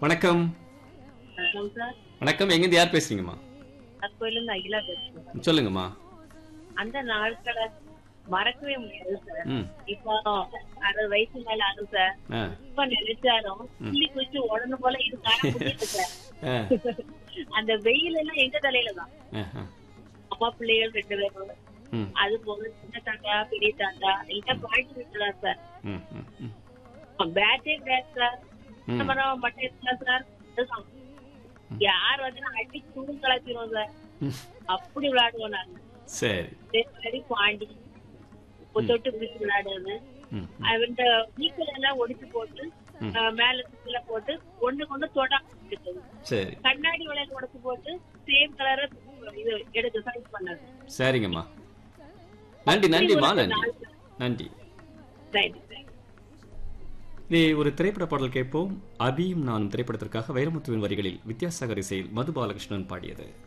வணக்கம் வணக்கம் சார் வணக்கம் எங்கேருந்து யார் பேசுறீங்கம்மா தற்கொயிலிருந்து அகிலா பேசுறேன் சொல்லுங்கம்மா அந்த நாட்களை மறக்கவே முடியாது சார் ம் இப்போ அறுபது வயசு மேல ஆகும் சார் ஆ இப்ப நினைச்சாலும் புள்ளி குச்சி உடனு போல இது காண முடியாது சார் ஆ அந்த வெயில் எல்லாம் எங்க தலையில தான் ஆ, ஆ. அம்மா பிள்ளைகள் ரெண்டு பேரும் ம் அது போக சின்ன தாத்தா பெரிய தாத்தா எல்லாம் பாட்டி விட்டுலாம் சார் ம் ம் ம் பேட்டே பேட் சார் ம். அப்புறம் மட்டை இருக்கலாம் சார் அதுதான். யார் வந்து அடி தூள் கலப்பிடுவோம் சார் ம். அப்படி விளையாடுவோம் நாங்க சரி அதே மாதிரி பாண்டி தொட்டு பிடிச்சு விளையாடுறது ம் இந்த வீக்கல் எல்லாம் ஒடிச்சு போட்டு ம். அஹ், மேல சுத்துல போட்டு ஒண்ணு கொண்டு தொடாம இருக்குது சரி கண்ணாடி விளையாட்டு உடச்சு போட்டு சேம் கலர் இது எடுத்து சைஸ் பண்ணது சரிங்கம்மா நன்றி நன்றிம்மா ஒரு நன்றி நாள் நன்றி ரைட் ரைட் நீ ஒரு திரைப்பட பாடல் கேட்போம் அபியும் நானும் திரைப்படத்திற்காக வைரமுத்துவின் வரிகளில் வித்யாசாகர் இசையில் மது பாலகிருஷ்ணன் பாடியது